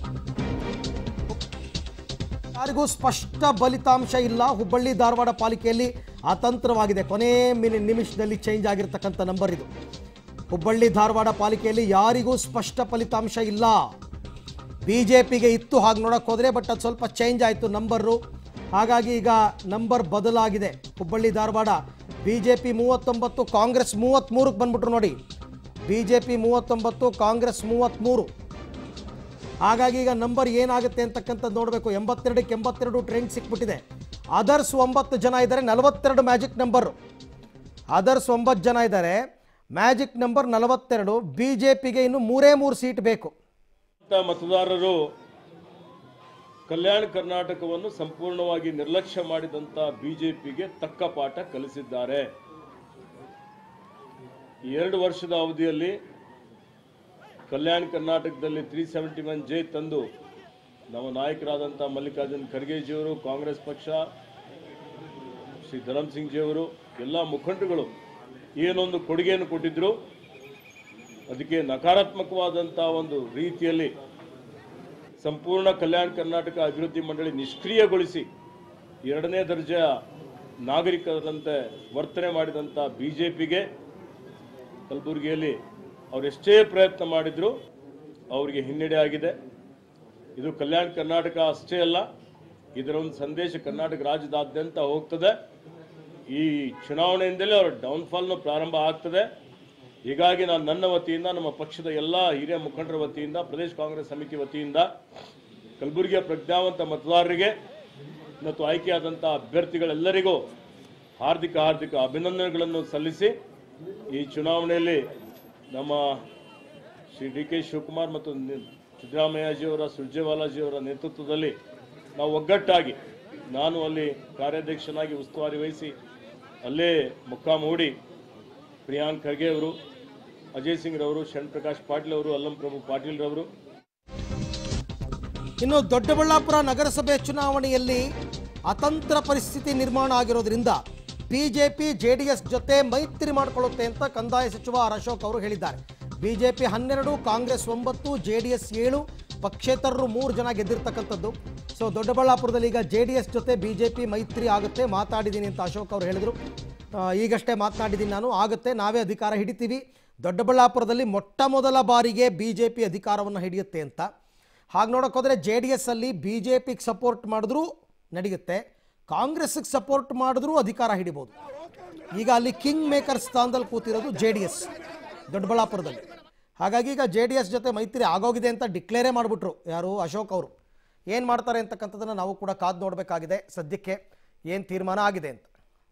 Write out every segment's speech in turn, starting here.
ಯಾರಿಗೂ ಸ್ಪಷ್ಟ ಫಲಿತಾಂಶ ಇಲ್ಲ ಹುಬ್ಬಳ್ಳಿ ಧಾರವಾಡ ಪಾಲಿಕೆಯಲ್ಲಿ ಅತಂತ್ರವಾಗಿದೆ ಕೊನೆ ಮಿನಿ ನಿಮಿಷದಲ್ಲಿ ಚೇಂಜ್ ಆಗಿರ್ತಕ್ಕಂಥ ನಂಬರ್ ಇದು ಹುಬ್ಬಳ್ಳಿ ಧಾರವಾಡ ಪಾಲಿಕೆಯಲ್ಲಿ ಯಾರಿಗೂ ಸ್ಪಷ್ಟ ಫಲಿತಾಂಶ ಇಲ್ಲ ಬಿ ಜೆ ಪಿಗೆ ಇತ್ತು ಹಾಗೆ ನೋಡೋಕೆ ಹೋದರೆ ಬಟ್ ಅದು ಸ್ವಲ್ಪ ಚೇಂಜ್ ಆಯಿತು ನಂಬರು ಹಾಗಾಗಿ ಈಗ ನಂಬರ್ ಬದಲಾಗಿದೆ Hubballi Dharwad B J P ಮೂವತ್ತೊಂಬತ್ತು ಕಾಂಗ್ರೆಸ್ ಮೂವತ್ತ್ಮೂರಕ್ಕೆ ಬಂದ್ಬಿಟ್ರು ನೋಡಿ ಬಿ ಜೆ ಪಿ ಮೂವತ್ತೊಂಬತ್ತು ಕಾಂಗ್ರೆಸ್ ಮೂವತ್ತ್ಮೂರು ಹಾಗಾಗಿ ಈಗ ನಂಬರ್ ಏನಾಗುತ್ತೆ ಅಂತಕ್ಕಂಥದ್ದು ನೋಡಬೇಕು ಎಂಬತ್ತೆರಡಕ್ಕೆ ಎಂಬತ್ತೆರಡು ಟ್ರೆಂಡ್ ಸಿಕ್ಬಿಟ್ಟಿದೆ ಅದರ್ಸ್ ಒಂಬತ್ತು ಜನ ಇದ್ದಾರೆ ನಲವತ್ತೆರಡು ಮ್ಯಾಜಿಕ್ ನಂಬರು ಅದರ್ಸ್ ಒಂಬತ್ತು ಜನ ಇದ್ದಾರೆ ಮ್ಯಾಜಿಕ್ ನಂಬರ್ ನಲವತ್ತೆರಡು ಬಿ ಜೆ ಪಿಗೆ ಇನ್ನು ಮೂರೇ ಮೂರು ಸೀಟ್ ಬೇಕು ಅಂತ ಮತದಾರರು ಕಲ್ಯಾಣ ಕರ್ನಾಟಕವನ್ನು ಸಂಪೂರ್ಣವಾಗಿ ನಿರ್ಲಕ್ಷ್ಯ ಮಾಡಿದಂತ ಬಿಜೆಪಿಗೆ ತಕ್ಕ ಪಾಠ ಕಲಿಸಿದ್ದಾರೆ ಈ ಎರಡು ವರ್ಷದ ಅವಧಿಯಲ್ಲಿ ಕಲ್ಯಾಣ ಕರ್ನಾಟಕದಲ್ಲಿ ತ್ರೀ ಸೆವೆಂಟಿ ಒನ್ ಜೆ ತಂದು ನಮ್ಮ ನಾಯಕರಾದಂಥ ಮಲ್ಲಿಕಾರ್ಜುನ್ ಖರ್ಗೆಜಿಯವರು ಕಾಂಗ್ರೆಸ್ ಪಕ್ಷ ಶ್ರೀ ಧರಮ್ ಸಿಂಗ್ ಜಿಯವರು ಎಲ್ಲ ಮುಖಂಡರುಗಳು ಏನೊಂದು ಕೊಡುಗೆಯನ್ನು ಕೊಟ್ಟಿದ್ರು ಅದಕ್ಕೆ ನಕಾರಾತ್ಮಕವಾದಂಥ ಒಂದು ರೀತಿಯಲ್ಲಿ ಸಂಪೂರ್ಣ ಕಲ್ಯಾಣ ಕರ್ನಾಟಕ ಅಭಿವೃದ್ಧಿ ಮಂಡಳಿ ನಿಷ್ಕ್ರಿಯಗೊಳಿಸಿ ಎರಡನೇ ದರ್ಜೆಯ ನಾಗರಿಕರಂತೆ ವರ್ತನೆ ಮಾಡಿದಂಥ ಬಿ ಜೆ ಪಿಗೆ ಕಲಬುರಗಿಯಲ್ಲಿ ಅವರೆಷ್ಟೇ ಪ್ರಯತ್ನ ಮಾಡಿದ್ರು ಅವರಿಗೆ ಹಿನ್ನಡೆ ಆಗಿದೆ ಇದು ಕಲ್ಯಾಣ ಕರ್ನಾಟಕ ಅಷ್ಟೇ ಅಲ್ಲ ಇದರ ಒಂದು ಸಂದೇಶ ಕರ್ನಾಟಕ ರಾಜ್ಯದಾದ್ಯಂತ ಹೋಗ್ತದೆ ಈ ಚುನಾವಣೆಯಿಂದಲೇ ಅವರ ಡೌನ್ಫಾಲ್ನು ಪ್ರಾರಂಭ ಆಗ್ತದೆ ಹೀಗಾಗಿ ನಾನು ನನ್ನ ವತಿಯಿಂದ ನಮ್ಮ ಪಕ್ಷದ ಎಲ್ಲ ಹಿರಿಯ ಮುಖಂಡರ ವತಿಯಿಂದ ಪ್ರದೇಶ ಕಾಂಗ್ರೆಸ್ ಸಮಿತಿ ವತಿಯಿಂದ ಕಲಬುರಗಿಯ ಪ್ರಜ್ಞಾವಂತ ಮತದಾರರಿಗೆ ಮತ್ತು ಆಯ್ಕೆಯಾದಂಥ ಅಭ್ಯರ್ಥಿಗಳೆಲ್ಲರಿಗೂ ಹಾರ್ದಿಕ ಹಾರ್ದಿಕ ಅಭಿನಂದನೆಗಳನ್ನು ಸಲ್ಲಿಸಿ ಈ ಚುನಾವಣೆಯಲ್ಲಿ ನಮ್ಮ ಶ್ರೀ ಡಿ ಕೆ ಶಿವಕುಮಾರ್ ಮತ್ತು ನಿ- ಸಿದ್ದರಾಮಯ್ಯಜಿಯವರ ಸುರ್ಜೇವಾಲಾಜಿಯವರ ನೇತೃತ್ವದಲ್ಲಿ ನಾವು ಒಗ್ಗಟ್ಟಾಗಿ ನಾನು ಅಲ್ಲಿ ಕಾರ್ಯಾಧ್ಯಕ್ಷನಾಗಿ ಉಸ್ತುವಾರಿ ವಹಿಸಿ ಅಲ್ಲೇ ಮುಖಾಂ ಹೂಡಿ ಪ್ರಿಯಾಂಕ್ ಖರ್ಗೆ ಅವರು ಅಜಯ್ ಸಿಂಗ್ ರವರು ಶರಣ್ ಪ್ರಕಾಶ್ ಪಾಟೀಲ್ ಅವರು ಅಲ್ಲಂ ಪ್ರಭು ಪಾಟೀಲ್ ರವರು ಇನ್ನು ದೊಡ್ಡಬಳ್ಳಾಪುರ ನಗರಸಭೆ ಚುನಾವಣೆಯಲ್ಲಿ ಅತಂತ್ರ ಪರಿಸ್ಥಿತಿ ನಿರ್ಮಾಣ ಆಗಿರೋದ್ರಿಂದ ಬಿಜೆಪಿ ಜೆಡಿಎಸ್ ಜೊತೆ ಮೈತ್ರಿ ಮಾಡಿಕೊಳ್ಳುತ್ತೆ ಅಂತ ಕಂದಾಯ ಸಚಿವ ಆರ್ ಅಶೋಕ್ ಅವರು ಹೇಳಿದ್ದಾರೆ ಬಿಜೆಪಿ ಹನ್ನೆರಡು ಕಾಂಗ್ರೆಸ್ ಒಂಬತ್ತು ಜೆಡಿಎಸ್ ಏಳು ಪಕ್ಷೇತರರು ಮೂರು ಜನ ಗೆದ್ದಿರ್ತಕ್ಕಂಥದ್ದು ಸೊ ದೊಡ್ಡಬಳ್ಳಾಪುರದಲ್ಲಿ ಈಗ ಜೆ ಡಿ ಎಸ್ ಜೊತೆ ಬಿಜೆಪಿ ಮೈತ್ರಿ ಆಗುತ್ತೆ ಮಾತಾಡಿದ್ದೀನಿ ಅಂತ ಅಶೋಕ್ ಅವರು ಹೇಳಿದರು ಆ, ಈಗಷ್ಟೇ ಮಾತನಾಡಿದ್ದೀನಿ ನಾನು ಆಗುತ್ತೆ ನಾವೇ ಅಧಿಕಾರ ಹಿಡಿತೀವಿ ದೊಡ್ಡಬಳ್ಳಾಪುರದಲ್ಲಿ ಮೊಟ್ಟ ಮೊದಲ ಬಾರಿಗೆ ಬಿ ಜೆ ಪಿ ಅಧಿಕಾರವನ್ನು ಹಿಡಿಯುತ್ತೆ ಅಂತ ಹಾಗೆ ನೋಡೋಕೆ ಹೋದರೆ ಜೆ ಡಿ ಎಸ್ ಅಲ್ಲಿ ಬಿ ಜೆ ಪಿಗೆ ಸಪೋರ್ಟ್ ಮಾಡಿದ್ರೂ ನಡೆಯುತ್ತೆ ಕಾಂಗ್ರೆಸ್ಗೆ ಸಪೋರ್ಟ್ ಮಾಡಿದ್ರೂ ಅಧಿಕಾರ ಹಿಡಿಬೋದು ಈಗ ಅಲ್ಲಿ ಕಿಂಗ್ ಮೇಕರ್ ಸ್ಥಾನದಲ್ಲಿ ಕೂತಿರೋದು ಜೆ ಡಿ ಎಸ್ ದೊಡ್ಡಬಳ್ಳಾಪುರದಲ್ಲಿ ಹಾಗಾಗಿ ಈಗ ಜೆ ಡಿ ಎಸ್ ಜೊತೆ ಮೈತ್ರಿ ಆಗೋಗಿದೆ ಅಂತ ಡಿಕ್ಲೇರೇ ಮಾಡಿಬಿಟ್ರು ಯಾರು ಅಶೋಕ್ ಅವರು ಏನು ಮಾಡ್ತಾರೆ ಅಂತಕ್ಕಂಥದ್ದನ್ನು ನಾವು ಕೂಡ ಕಾದು ನೋಡಬೇಕಾಗಿದೆ ಸದ್ಯಕ್ಕೆ ಏನು ತೀರ್ಮಾನ ಆಗಿದೆ ಅಂತ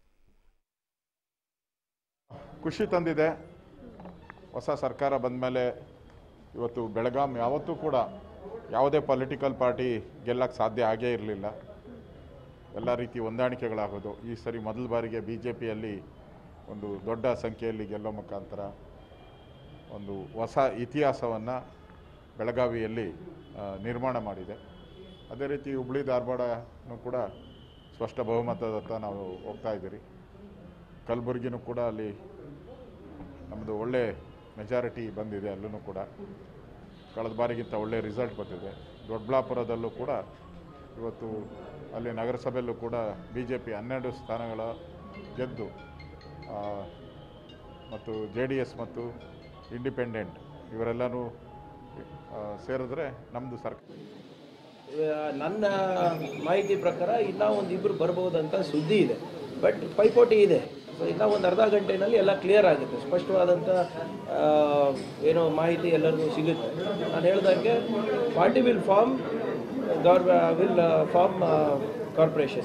ಖುಷಿ ತಂದಿದೆ ಹೊಸ ಸರ್ಕಾರ ಬಂದ ಮೇಲೆ ಇವತ್ತು ಬೆಳಗಾಂ ಯಾವತ್ತೂ ಕೂಡ ಯಾವುದೇ ಪೊಲಿಟಿಕಲ್ ಪಾರ್ಟಿ ಗೆಲ್ಲಕ್ಕೆ ಸಾಧ್ಯ ಆಗೇ ಇರಲಿಲ್ಲ ಎಲ್ಲ ರೀತಿ ಹೊಂದಾಣಿಕೆಗಳಾಗೋದು ಈ ಸರಿ ಮೊದಲ ಬಾರಿಗೆ ಬಿ ಜೆ ಪಿಯಲ್ಲಿ ಒಂದು ದೊಡ್ಡ ಸಂಖ್ಯೆಯಲ್ಲಿ ಗೆಲ್ಲೋ ಮುಖಾಂತರ ಒಂದು ಹೊಸ ಇತಿಹಾಸವನ್ನು ಬೆಳಗಾವಿಯಲ್ಲಿ ಆ, ನಿರ್ಮಾಣ ಮಾಡಿದೆ ಅದೇ ರೀತಿ ಹುಬ್ಳಿ ಧಾರವಾಡನೂ ಕೂಡ ಸ್ಪಷ್ಟ ಬಹುಮತದತ್ತ ನಾವು ಹೋಗ್ತಾ ಇದ್ದೀರಿ ಕಲಬುರಗಿನೂ ಕೂಡ ಅಲ್ಲಿ ನಮ್ಮದು ಒಳ್ಳೆ ಮೆಜಾರಿಟಿ ಬಂದಿದೆ ಅಲ್ಲೂ ಕೂಡ ಕಳೆದ ಬಾರಿಗಿಂತ ಒಳ್ಳೆ ರಿಸಲ್ಟ್ ಬಂದಿದೆ ದೊಡ್ಡಬಳ್ಳಾಪುರದಲ್ಲೂ ಕೂಡ ಇವತ್ತು ಅಲ್ಲಿ ನಗರಸಭೆಯಲ್ಲೂ ಕೂಡ ಬಿ ಜೆ ಪಿ ಹನ್ನೆರಡು ಸ್ಥಾನಗಳ ಗೆದ್ದು ಆ, ಮತ್ತು ಜೆ ಡಿ ಎಸ್ ಮತ್ತು ಇಂಡಿಪೆಂಡೆಂಟ್ ಇವರೆಲ್ಲರೂ ಆ, ಸೇರಿದ್ರೆ ನಮ್ಮದು ಸರ್ಕಾರ ಆ, ನನ್ನ ಮಾಹಿತಿ ಪ್ರಕಾರ ಇನ್ನೂ ಒಂದು ಇಬ್ಬರು ಬರ್ಬೋದಂತ ಸುದ್ದಿ ಇದೆ ಬಟ್ ಪೈಪೋಟಿ ಇದೆ ಸೊ ಇನ್ನೂ ಒಂದು ಅರ್ಧ ಗಂಟೆನಲ್ಲಿ ಎಲ್ಲ ಕ್ಲಿಯರ್ ಆಗುತ್ತೆ ಸ್ಪಷ್ಟವಾದಂಥ ಆ, ಏನೋ ಮಾಹಿತಿ ಎಲ್ಲರಿಗೂ ಸಿಗುತ್ತೆ ನಾನು ಹೇಳ್ದಂಗೆ ಪಾರ್ಟಿ ವಿಲ್ ಫಾರ್ಮ್ ಗೌರ್ will form corporation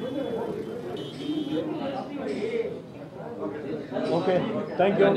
okay thank you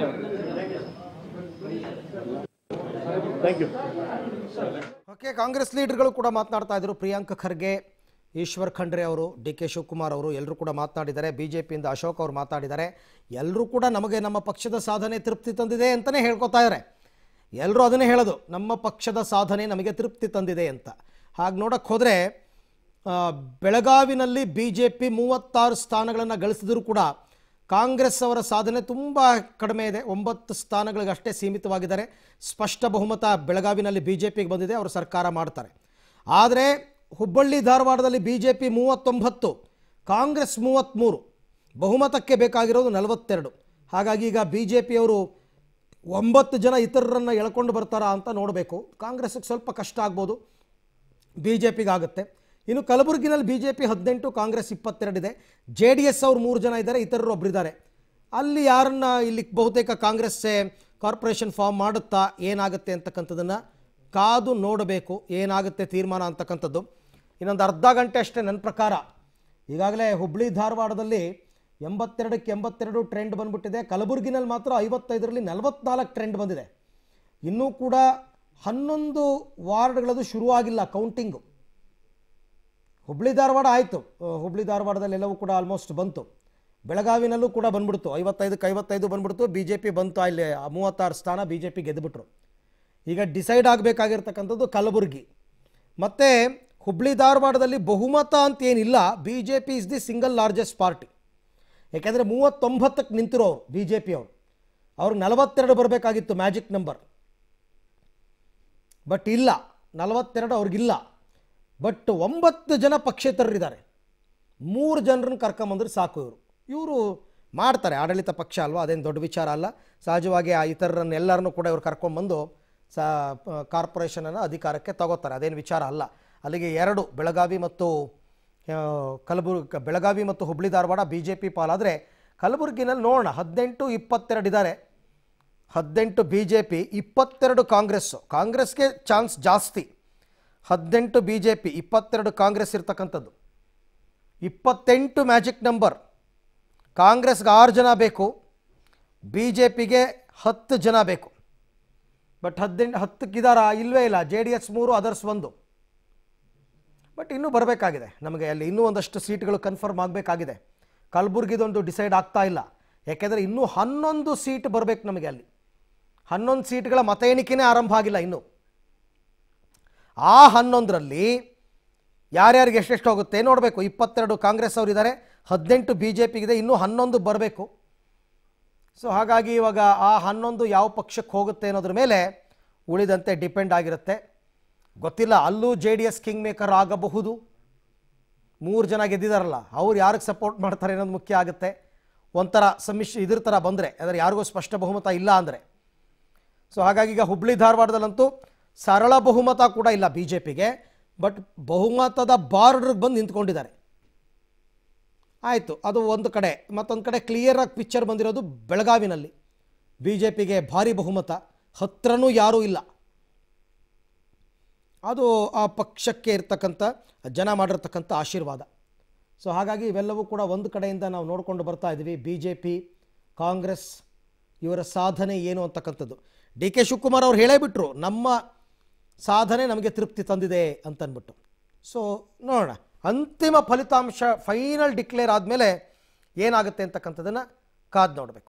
thank you okay Congress ಲೀಡರ್ಗಳು ಕೂಡ ಮಾತನಾಡ್ತಾ ಇದ್ರು ಪ್ರಿಯಾಂಕ್ ಖರ್ಗೆ ಈಶ್ವರ್ ಖಂಡ್ರೆ ಅವರು ಡಿ ಕೆ ಶಿವಕುಮಾರ್ ಅವರು ಎಲ್ಲರೂ ಕೂಡ ಮಾತನಾಡಿದ್ದಾರೆ ಬಿ ಜೆ ಪಿಯಿಂದ ಅಶೋಕ್ ಅವರು ಮಾತಾಡಿದ್ದಾರೆ ಎಲ್ಲರೂ ಕೂಡ ನಮಗೆ ನಮ್ಮ ಪಕ್ಷದ ಸಾಧನೆ ತೃಪ್ತಿ ತಂದಿದೆ ಅಂತಲೇ ಹೇಳ್ಕೊತಾ ಇದ್ದಾರೆ ಎಲ್ಲರೂ ಅದನ್ನೇ ಹೇಳೋದು ನಮ್ಮ ಪಕ್ಷದ ಸಾಧನೆ ನಮಗೆ ತೃಪ್ತಿ ತಂದಿದೆ ಅಂತ ಹಾಗೆ ನೋಡೋಕ್ಕೆ ಹೋದರೆ ಬೆಳಗಾವಿನಲ್ಲಿ ಬಿ ಜೆ ಪಿ ಮೂವತ್ತಾರು ಸ್ಥಾನಗಳನ್ನು ಗಳಿಸಿದರೂ ಕೂಡ ಕಾಂಗ್ರೆಸ್ ಅವರ ಸಾಧನೆ ತುಂಬ ಕಡಿಮೆ ಇದೆ ಒಂಬತ್ತು ಸ್ಥಾನಗಳಿಗಷ್ಟೇ ಸೀಮಿತವಾಗಿದ್ದಾರೆ ಸ್ಪಷ್ಟ ಬಹುಮತ ಬೆಳಗಾವಿನಲ್ಲಿ ಬಿ ಜೆ ಪಿಗೆ ಬಂದಿದೆ ಅವರು ಸರ್ಕಾರ ಮಾಡ್ತಾರೆ ಆದರೆ ಹುಬ್ಬಳ್ಳಿ ಧಾರವಾಡದಲ್ಲಿ ಬಿ ಜೆ ಪಿ ಮೂವತ್ತೊಂಬತ್ತು ಕಾಂಗ್ರೆಸ್ ಮೂವತ್ತ್ಮೂರು ಬಹುಮತಕ್ಕೆ ಬೇಕಾಗಿರೋದು ನಲವತ್ತೆರಡು ಹಾಗಾಗಿ ಈಗ ಬಿ ಜೆ ಪಿಯವರು ಒಂಬತ್ತು ಜನ ಇತರರನ್ನು ಎಳ್ಕೊಂಡು ಬರ್ತಾರಾ ಅಂತ ನೋಡಬೇಕು ಕಾಂಗ್ರೆಸ್ಗೆ ಸ್ವಲ್ಪ ಕಷ್ಟ ಆಗ್ಬೋದು ಬಿ ಜೆ ಪಿಗೆ ಆಗುತ್ತೆ ಇನ್ನು ಕಲಬುರಗಿನಲ್ಲಿ ಬಿ ಜೆ ಪಿ ಹದಿನೆಂಟು ಕಾಂಗ್ರೆಸ್ ಇಪ್ಪತ್ತೆರಡಿದೆ ಜೆ ಡಿ ಎಸ್ ಅವ್ರು ಮೂರು ಜನ ಇದ್ದಾರೆ ಇತರರು ಒಬ್ಬರಿದ್ದಾರೆ ಅಲ್ಲಿ ಯಾರನ್ನ ಇಲ್ಲಿ ಬಹುತೇಕ ಕಾಂಗ್ರೆಸ್ಸೇ ಕಾರ್ಪೊರೇಷನ್ ಫಾರ್ಮ್ ಮಾಡುತ್ತಾ ಏನಾಗುತ್ತೆ ಅಂತಕ್ಕಂಥದ್ದನ್ನು ಕಾದು ನೋಡಬೇಕು ಏನಾಗುತ್ತೆ ತೀರ್ಮಾನ ಅಂತಕ್ಕಂಥದ್ದು ಇನ್ನೊಂದು ಅರ್ಧ ಗಂಟೆ ಅಷ್ಟೇ ನನ್ನ ಪ್ರಕಾರ ಈಗಾಗಲೇ ಹುಬ್ಳಿ ಧಾರವಾಡದಲ್ಲಿ ಎಂಬತ್ತೆರಡಕ್ಕೆ ಎಂಬತ್ತೆರಡು ಟ್ರೆಂಡ್ ಬಂದ್ಬಿಟ್ಟಿದೆ ಕಲಬುರಗಿನಲ್ಲಿ ಮಾತ್ರ ಐವತ್ತೈದರಲ್ಲಿ ನಲವತ್ನಾಲ್ಕು ಟ್ರೆಂಡ್ ಬಂದಿದೆ ಇನ್ನೂ ಕೂಡ ಹನ್ನೊಂದು ವಾರ್ಡ್ಗಳದು ಶುರುವಾಗಿಲ್ಲ ಕೌಂಟಿಂಗು ಹುಬ್ಳಿ ಧಾರವಾಡ ಆಯಿತು ಹುಬ್ಳಿ ಧಾರವಾಡದಲ್ಲಿ ಎಲ್ಲವೂ ಕೂಡ ಆಲ್ಮೋಸ್ಟ್ ಬಂತು ಬೆಳಗಾವಿನಲ್ಲೂ ಕೂಡ ಬಂದ್ಬಿಡ್ತು ಐವತ್ತೈದಕ್ಕೆ ಐವತ್ತೈದು ಬಂದ್ಬಿಡ್ತು ಬಿ ಜೆ ಪಿ ಬಂತು ಅಲ್ಲಿ ಆ ಮೂವತ್ತಾರು ಸ್ಥಾನ ಬಿ ಜೆ ಪಿ ಗೆದ್ದುಬಿಟ್ರು ಈಗ ಡಿಸೈಡ್ ಆಗಬೇಕಾಗಿರ್ತಕ್ಕಂಥದ್ದು ಕಲಬುರಗಿ ಮತ್ತು ಹುಬ್ಳಿ ಧಾರವಾಡದಲ್ಲಿ ಬಹುಮತ ಅಂತ ಏನಿಲ್ಲ B J P is the single largest party ಯಾಕೆಂದರೆ ಮೂವತ್ತೊಂಬತ್ತಕ್ಕೆ ನಿಂತಿರೋರು ಬಿ ಜೆ ಪಿ ಅವರು ಅವ್ರಿಗೆ ನಲವತ್ತೆರಡು ಬರಬೇಕಾಗಿತ್ತು ಮ್ಯಾಜಿಕ್ ನಂಬರ್ ಬಟ್ ಇಲ್ಲ ನಲವತ್ತೆರಡು ಅವ್ರಿಗಿಲ್ಲ ಬಟ್ ಒಂಬತ್ತು ಜನ ಪಕ್ಷೇತರರಿದ್ದಾರೆ ಮೂರು ಜನರನ್ನು ಕರ್ಕೊಂಬಂದ್ರೆ ಸಾಕು ಇವರು ಇವರು ಮಾಡ್ತಾರೆ ಆಡಳಿತ ಪಕ್ಷ ಅಲ್ವಾ ಅದೇನು ದೊಡ್ಡ ವಿಚಾರ ಅಲ್ಲ ಸಹಜವಾಗಿ ಆ ಇತರರನ್ನು ಎಲ್ಲರನ್ನೂ ಕೂಡ ಇವ್ರು ಕರ್ಕೊಂಬಂದು ಸ ಕಾರ್ಪೊರೇಷನನ್ನು ಅಧಿಕಾರಕ್ಕೆ ತಗೋತಾರೆ ಅದೇನು ವಿಚಾರ ಅಲ್ಲ ಅಲ್ಲಿಗೆ ಎರಡು ಬೆಳಗಾವಿ ಮತ್ತು ಆ, ಕಲಬುರ್ಗಿ ಬೆಳಗಾವಿ ಮತ್ತು Hubli Dharwad B J P ಪಾಲಾದರೆ ಕಲಬುರಗಿನಲ್ಲಿ ನೋಡೋಣ ಹದಿನೆಂಟು ಇಪ್ಪತ್ತೆರಡು ಇದ್ದಾರೆ ಹದಿನೆಂಟು ಬಿ ಜೆ ಪಿ ಇಪ್ಪತ್ತೆರಡು ಕಾಂಗ್ರೆಸ್ಸು ಕಾಂಗ್ರೆಸ್ಗೆ ಚಾನ್ಸ್ ಜಾಸ್ತಿ ಹದಿನೆಂಟು ಬಿ ಜೆ ಪಿ ಇಪ್ಪತ್ತೆರಡು ಕಾಂಗ್ರೆಸ್ ಇರ್ತಕ್ಕಂಥದ್ದು ಇಪ್ಪತ್ತೆಂಟು ಮ್ಯಾಜಿಕ್ ನಂಬರ್ ಕಾಂಗ್ರೆಸ್ಗೆ ಆರು ಜನ ಬೇಕು ಬಿ ಜೆ ಪಿಗೆ ಹತ್ತು ಜನ ಬೇಕು ಬಟ್ ಹದಿನೆಂಟು ಹತ್ತಕ್ಕಿದಾರ ಇಲ್ಲವೇ ಇಲ್ಲ ಜೆ ಡಿ ಎಸ್ ಮೂರು ಅದರ್ಸ್ ಒಂದು ಬಟ್ ಇನ್ನೂ ಬರಬೇಕಾಗಿದೆ ನಮಗೆ ಅಲ್ಲಿ ಇನ್ನೂ ಒಂದಷ್ಟು ಸೀಟ್ಗಳು ಕನ್ಫರ್ಮ್ ಆಗಬೇಕಾಗಿದೆ ಕಲಬುರ್ಗಿದೊಂದು ಡಿಸೈಡ್ ಆಗ್ತಾ ಇಲ್ಲ ಯಾಕೆಂದರೆ ಇನ್ನೂ ಹನ್ನೊಂದು ಸೀಟ್ ಬರಬೇಕು ನಮಗೆ ಅಲ್ಲಿ ಹನ್ನೊಂದು ಸೀಟ್ಗಳ ಮತ ಎಣಿಕೆನೇ ಆರಂಭ ಆಗಿಲ್ಲ ಇನ್ನೂ ಆ ಹನ್ನೊಂದರಲ್ಲಿ ಯಾರ್ಯಾರಿಗೆ ಎಷ್ಟೆಷ್ಟು ಹೋಗುತ್ತೆ ನೋಡಬೇಕು ಇಪ್ಪತ್ತೆರಡು ಕಾಂಗ್ರೆಸ್ ಅವರಿದ್ದಾರೆ ಹದಿನೆಂಟು ಬಿ ಜೆ ಪಿಗಿದೆ ಇನ್ನೂ ಹನ್ನೊಂದು ಬರಬೇಕು ಸೊ ಹಾಗಾಗಿ ಇವಾಗ ಆ ಹನ್ನೊಂದು ಯಾವ ಪಕ್ಷಕ್ಕೆ ಹೋಗುತ್ತೆ ಅನ್ನೋದ್ರ ಮೇಲೆ ಉಳಿದಂತೆ ಡಿಪೆಂಡ್ ಆಗಿರುತ್ತೆ ಗೊತ್ತಿಲ್ಲ ಅಲ್ಲೂ J D S king maker ಆಗಬಹುದು ಮೂರು ಜನ ಗೆದ್ದಿದಾರಲ್ಲ ಅವ್ರು ಯಾರಿಗೆ ಸಪೋರ್ಟ್ ಮಾಡ್ತಾರೆ ಅನ್ನೋದು ಮುಖ್ಯ ಆಗುತ್ತೆ ಒಂಥರ ಸಮ್ಮಿಶ್ರ ಇದ್ರ ಥರ ಬಂದರೆ ಅಂದರೆ ಯಾರಿಗೂ ಸ್ಪಷ್ಟ ಬಹುಮತ ಇಲ್ಲ ಅಂದರೆ ಸೊ ಹಾಗಾಗಿ ಈಗ ಹುಬ್ಳಿ ಧಾರವಾಡದಲ್ಲಂತೂ ಸರಳ ಬಹುಮತ ಕೂಡ ಇಲ್ಲ ಬಿ ಜೆ ಪಿಗೆ ಬಟ್ ಬಹುಮತದ ಬಾರ್ಡ್ರಿಗೆ ಬಂದು ನಿಂತ್ಕೊಂಡಿದ್ದಾರೆ ಆಯಿತು ಅದು ಒಂದು ಕಡೆ ಮತ್ತೊಂದು ಕಡೆ ಕ್ಲಿಯರಾಗಿ ಪಿಕ್ಚರ್ ಬಂದಿರೋದು ಬೆಳಗಾವಿನಲ್ಲಿ ಬಿ ಜೆ ಪಿಗೆ ಭಾರಿ ಬಹುಮತ ಹತ್ರನೂ ಯಾರೂ ಇಲ್ಲ ಅದು ಆ ಪಕ್ಷಕ್ಕೆ ಇರ್ತಕ್ಕಂಥ ಜನ ಮಾಡಿರ್ತಕ್ಕಂಥ ಆಶೀರ್ವಾದ ಸೊ ಹಾಗಾಗಿ ಇವೆಲ್ಲವೂ ಕೂಡ ಒಂದು ಕಡೆಯಿಂದ ನಾವು ನೋಡಿಕೊಂಡು ಬರ್ತಾ ಇದ್ದೀವಿ ಬಿ ಜೆ ಪಿ ಕಾಂಗ್ರೆಸ್ ಇವರ ಸಾಧನೆ ಏನು ಅಂತಕ್ಕಂಥದ್ದು ಡಿ ಕೆ ಶಿವಕುಮಾರ್ ಅವ್ರು ಹೇಳೇ ಬಿಟ್ರು ನಮ್ಮ ಸಾಧನೆ ನಮಗೆ ತೃಪ್ತಿ ತಂದಿದೆ ಅಂತನ್ಬಿಟ್ಟು ಸೊ ನೋಡೋಣ ಅಂತಿಮ ಫಲಿತಾಂಶ ಫೈನಲ್ ಡಿಕ್ಲೇರ್ ಆದಮೇಲೆ ಏನಾಗುತ್ತೆ ಅಂತಕ್ಕಂಥದ್ದನ್ನು ಕಾದು ನೋಡಬೇಕು